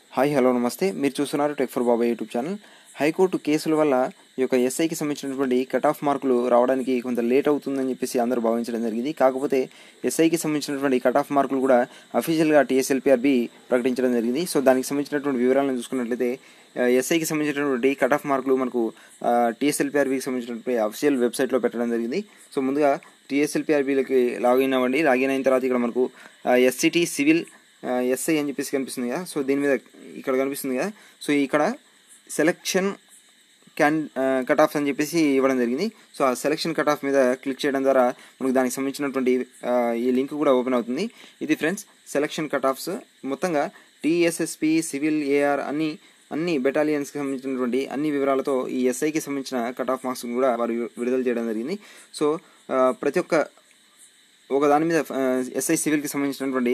hi hello నమస్తే మీరు చూస్తున్నారు tech for Baba YouTube channel high court కేసుల వల్ల ఈ యొక్క ఎస్ఐకి సంబంధించినటువంటి కట్ ఆఫ్ మార్కులు రావడానికి కొంత లేట్ అవుతుందని చెప్పేసి అందరూ భావించడం జరిగింది కాకపోతే ఎస్ఐకి సంబంధించినటువంటి కట్ ఆఫ్ మార్కులు కూడా అఫీషియల్గా టీఎస్ఎల్పిఆర్బి ప్రకటించడం జరిగింది సో దానికి సంబంధించినటువంటి వివరాలను చూసుకున్నట్లయితే ఎస్ఐకి సంబంధించినటువంటి కట్ ఆఫ్ మార్కులు మనకు టీఎస్ఎల్పిఆర్బికి సంబంధించినటువంటి అఫీషియల్ వెబ్సైట్లో పెట్టడం జరిగింది సో ముందుగా టీఎస్ఎల్పిఆర్బిలకి లాగిన్ అవ్వండి లాగిన్ అయిన తర్వాత ఇక్కడ మనకు ఎస్సిటీ సివిల్ ఎస్ఐ అని చెప్పేసి కనిపిస్తుంది కదా సో దీని మీద ఇక్కడ కనిపిస్తుంది కదా సో ఇక్కడ సెలక్షన్ క్యాన్ కట్ ఆఫ్ అని చెప్పేసి ఇవ్వడం జరిగింది సో ఆ సెలక్షన్ కట్ ఆఫ్ మీద క్లిక్ చేయడం ద్వారా మనకు దానికి సంబంధించినటువంటి ఆ, ఈ లింక్ కూడా ఓపెన్ అవుతుంది ఇది ఫ్రెండ్స్ సెలక్షన్ కట్ ఆఫ్స్ మొత్తంగా టీఎస్ఎస్పి సివిల్ ఏఆర్ అన్ని అన్ని బెటాలియన్స్కి సంబంధించినటువంటి అన్ని వివరాలతో ఈ ఎస్ఐకి సంబంధించిన కట్ ఆఫ్ మార్క్స్ కూడా వారు విడుదల చేయడం జరిగింది సో ఆ, ప్రతి ఒక్క ఒక దాని మీద ఎస్ఐ సివిల్కి సంబంధించినటువంటి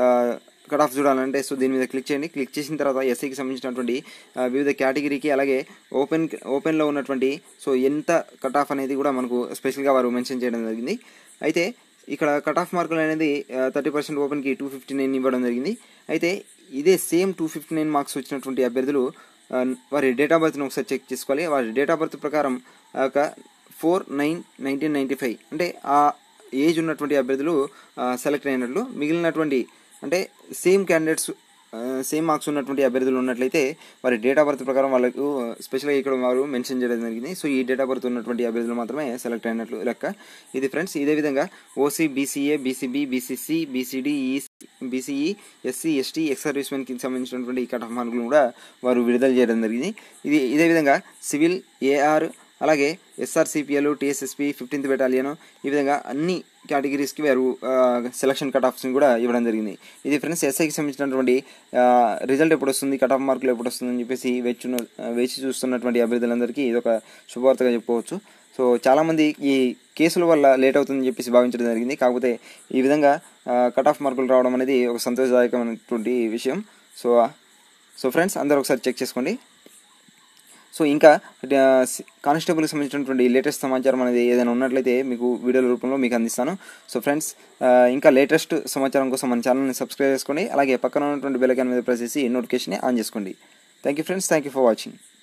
కట్ ఆఫ్ చూడాలంటే సో దీని మీద క్లిక్ చేయండి క్లిక్ చేసిన తర్వాత ఎస్ఐకి సంబంధించినటువంటి ఆ, వివిధ కేటగిరీకి అలాగే ఓపెన్ ఓపెన్లో ఉన్నటువంటి సో ఎంత కట్ ఆఫ్ అనేది కూడా మనకు స్పెషల్గా వారు మెన్షన్ చేయడం జరిగింది అయితే ఇక్కడ కట్ ఆఫ్ మార్కులు అనేది థర్టీ పర్సెంట్ ఓపెన్కి టూ ఫిఫ్టీ నైన్ ఇవ్వడం జరిగింది అయితే ఇదే same two fifty nine marks వచ్చినటువంటి అభ్యర్థులు ఆ, వారి డేట్ ఆఫ్ బర్త్ని ఒకసారి చెక్ చేసుకోవాలి వారి డేట్ ఆఫ్ బర్త్ ప్రకారం ఆ యొక్క four nine nineteen ninety five అంటే ఆ ఏజ్ ఉన్నటువంటి అభ్యర్థులు సెలెక్ట్ అయినట్లు మిగిలినటువంటి అంటే సేమ్ క్యాండిడేట్స్ సేమ్ మార్క్స్ ఉన్నటువంటి అభ్యర్థులు ఉన్నట్లయితే వారి డేట్ ఆఫ్ బర్త్ ప్రకారం వాళ్ళకు స్పెషల్గా ఇక్కడ వారు మెన్షన్ చేయడం జరిగింది సో ఈ డేట్ ఆఫ్ బర్త్ ఉన్నటువంటి అభ్యర్థులు మాత్రమే సెలెక్ట్ అయినట్లు లెక్క ఇది ఫ్రెండ్స్ ఇదే విధంగా OC BCA BCB BCC BCD BCE SC ST ex సర్వీస్మెన్కి సంబంధించినటువంటి ఈ కట్ ఆఫ్ మార్కులు కూడా వారు విడుదల చేయడం జరిగింది ఇది ఇదే విధంగా సివిల్ ఏఆర్ అలాగే ఎస్ఆర్సిపిఎల్ టీఎస్ఎస్పి ఫిఫ్టీన్త్ బెటాలియన్ ఈ విధంగా అన్ని కేటగిరీస్కి వారు సెలక్షన్ కట్ ఆఫ్స్ని కూడా ఇవ్వడం జరిగింది ఇది ఫ్రెండ్స్ ఎస్ఐకి సంబంధించినటువంటి రిజల్ట్ ఎప్పుడు వస్తుంది కట్ ఆఫ్ మార్కులు ఎప్పుడు వస్తుంది అని చెప్పేసి వేచి వేచి చూస్తున్నటువంటి అభ్యర్థులందరికీ ఇది ఒక శుభవార్తగా చెప్పుకోవచ్చు సో చాలామంది ఈ కేసుల వల్ల లేట్ అవుతుందని చెప్పేసి భావించడం జరిగింది కాకపోతే ఈ విధంగా కట్ ఆఫ్ మార్కులు రావడం అనేది ఒక సంతోషదాయకమైనటువంటి విషయం సో సో ఫ్రెండ్స్ అందరూ ఒకసారి చెక్ చేసుకోండి సో ఇంకా కానిస్టేబుల్కి సంబంధించినటువంటి లేటెస్ట్ సమాచారం అనేది ఏదైనా ఉన్నట్లయితే మీకు వీడియోల రూపంలో మీకు అందిస్తాను సో ఫ్రెండ్స్ ఇంకా లేటెస్ట్ సమాచారం కోసం మన ఛానల్ని సబ్స్క్రైబ్ చేసుకోండి అలాగే పక్కన ఉన్నటువంటి బెల్ ఐకాన్ మీద ప్రెస్ చేసి నోటిఫికేషన్ ఆన్ చేసుకోండి thank you friends thank you for watching